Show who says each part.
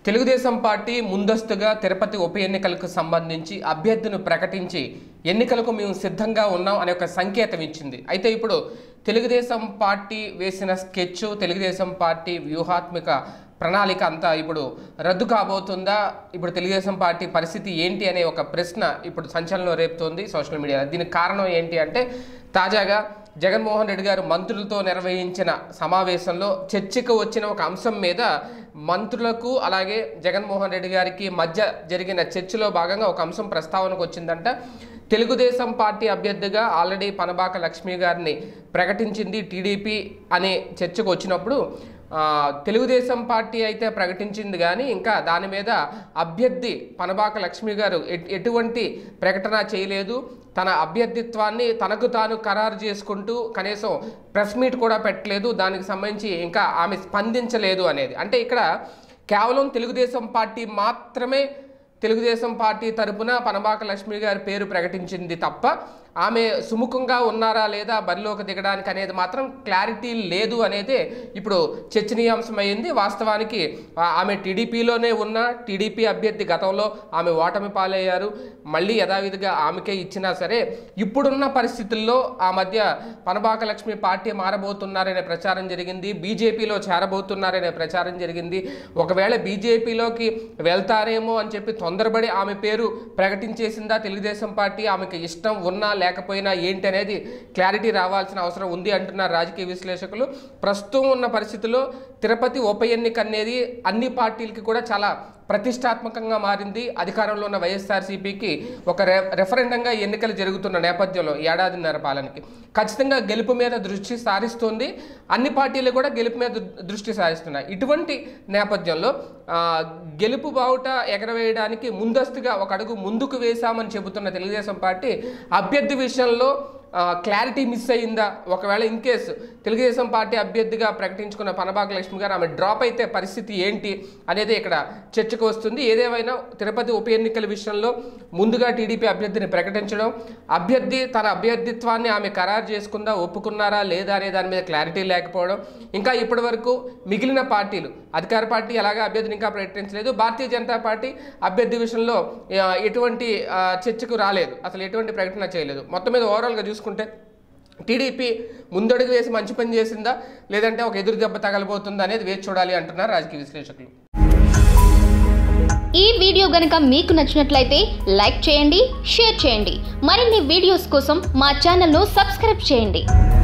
Speaker 1: Telugu Desam party ముందస్తుగా తిరుపతి ఉప ఎన్నికలకు సంబంధించి అభ్యర్థిని ప్రకటించి ఎన్నికలకు మేము సిద్ధంగా ఉన్నాం అనే ఒక సంకేతం ఇచ్చింది అయితే ఇప్పుడు తెలుగుదేశం పార్టీ వేసిన స్కెచ్ తెలుగుదేశం పార్టీ వ్యూహాత్మక ప్రణాళిక అంతా ఇప్పుడు రద్దు కాబోతుందా ఇప్పుడు తెలుగుదేశం పార్టీ పరిస్థితి ఏంటి అనే ఒక ప్రశ్న ఇప్పుడు సంచలనం రేపుతోంది సోషల్ మీడియాలో దీనికి కారణం ఏంటి అంటే తాజాగా జగన్మోహన్ రెడ్డి గారు మంత్రులతో నిర్వహించిన సమావేశంలో చర్చకు వచ్చిన ఒక అంశం మీద మంత్రులకు అలాగే జగన్మోహన్ రెడ్డి గారికి మధ్య జరిగిన చర్చలో భాగంగా ఒక అంశం ప్రస్తావనకు వచ్చిందంట తెలుగుదేశం పార్టీ అభ్యర్థిగా ఆల్రెడీ పనబాక లక్ష్మి గారిని ప్రకటించింది టీడీపీ అనే చర్చకు వచ్చినప్పుడు ఆ, తెలుగుదేశం పార్టీ అయితే ప్రకటించింది కానీ ఇంకా దాని మీద అభ్యర్థి పనబాక లక్ష్మి గారు ఎట్- ఎటువంటి ప్రకటన చేయలేదు తన అభ్యర్థిత్వాన్ని తనకు తాను ఖరారు చేసుకుంటూ కనీసం ప్రెస్ మీట్ కూడా పెట్టలేదు దానికి సంబంధించి ఇంకా ఆమె స్పందించలేదు అనేది అంటే ఇక్కడ కేవలం తెలుగుదేశం పార్టీ మాత్రమే తెలుగుదేశం పార్టీ తరపున పనబాక లక్ష్మి గారి పేరు ప్రకటించింది తప్ప ఆమె సుముఖంగా ఉన్నారా లేదా బరిలోకి దిగడానికి అనేది మాత్రం క్లారిటీ లేదు అనేది ఇప్పుడు చర్చనీయాంశమైంది వాస్తవానికి ఆ- ఆమె టీడీపీలోనే ఉన్న టీడీపీ అభ్యర్థి గతంలో ఆమె ఓటమి పాలయ్యారు మళ్ళీ యథావిధిగా ఆమెకే ఇచ్చినా సరే ఇప్పుడున్న పరిస్థితుల్లో ఆ మధ్య పనబాక లక్ష్మి పార్టీ మారబోతున్నారనే ప్రచారం జరిగింది బీజేపీలో చేరబోతున్నారనే ప్రచారం జరిగింది ఒకవేళ బీజేపీలోకి వెళ్తారేమో అని చెప్పి తొందరపడి ఆమె పేరు ప్రకటించేసిందా తెలుగుదేశం పార్టీ ఆమెకి ఇష్టం ఉన్నా లేకపోయినా ఏంటి అనేది క్లారిటీ రావాల్సిన అవసరం ఉంది అంటున్నారు రాజకీయ విశ్లేషకులు ప్రస్తుతం ఉన్న పరిస్థితుల్లో తిరుపతి ఉప ఎన్నిక అనేది అన్ని పార్టీలకి కూడా చాలా ప్రతిష్టాత్మకంగా మారింది అధికారంలో ఉన్న వైఎస్ఆర్సీపీకి ఒక రె రెఫరెండంగా ఎన్నికలు జరుగుతున్న నేపథ్యంలో ఏడాదిన్నర పాలనకి ఖచ్చితంగా గెలుపు మీద దృష్టి సారిస్తుంది అన్ని పార్టీలు కూడా గెలుపు మీద దృ- దృష్టి సారిస్తున్నాయి ఇటువంటి నేపథ్యంలో ఆ, గెలుపు బావుట ఎగరవేయడానికి ముందస్తుగా ఒక అడుగు ముందుకు వేశామని చెబుతున్న తెలుగుదేశం పార్టీ అభ్యర్థి విషయంలో ఆ, క్లారిటీ మిస్ అయిందా ఒకవేళ ఇన్ కేసు తెలుగుదేశం పార్టీ అభ్యర్థిగా ప్రకటించుకున్న పనబాక లక్ష్మి గారు ఆమె డ్రాప్ అయితే పరిస్థితి ఏంటి అనేది ఇక్కడ చర్చకు వస్తుంది ఏదేమైనా తిరుపతి ఉప ఎన్నికల విషయంలో ముందుగా టీడీపీ అభ్యర్థిని ప్రకటించడం అభ్యర్థి తన అభ్యర్థిత్వాన్ని ఆమె ఖరారు చేసుకుందా ఒప్పుకున్నారా లేదా అనే దాని మీద క్లారిటీ లేకపోవడం ఇంకా ఇప్పటి వరకు మిగిలిన పార్టీలు అధికార పార్టీ ఎలాగా అభ్యర్థిని ఇంకా ప్రకటించలేదు భారతీయ జనతా పార్టీ అభ్యర్థి విషయంలో ఆ, ఎటువంటి ఆ, చర్చకు రాలేదు అసలు ఎటువంటి ప్రకటన చేయలేదు మొత్తం మీద ఓవరాల్గా చూసుకుంటే టీడీపీ ముందడుగు వేసి మంచి పని చేసిందా లేదంటే ఒక ఎదురు దెబ్బ తగలబోతుందా అనేది వేచి చూడాలి అంటున్నారు రాజకీయ విశ్లేషకులు
Speaker 2: ఈ వీడియో గనుక మీకు నచ్చినట్లయితే లైక్ చేయండి షేర్ చేయండి మరిన్ని వీడియోస్ కోసం మా ఛానల్ను సబ్స్క్రైబ్ చేయండి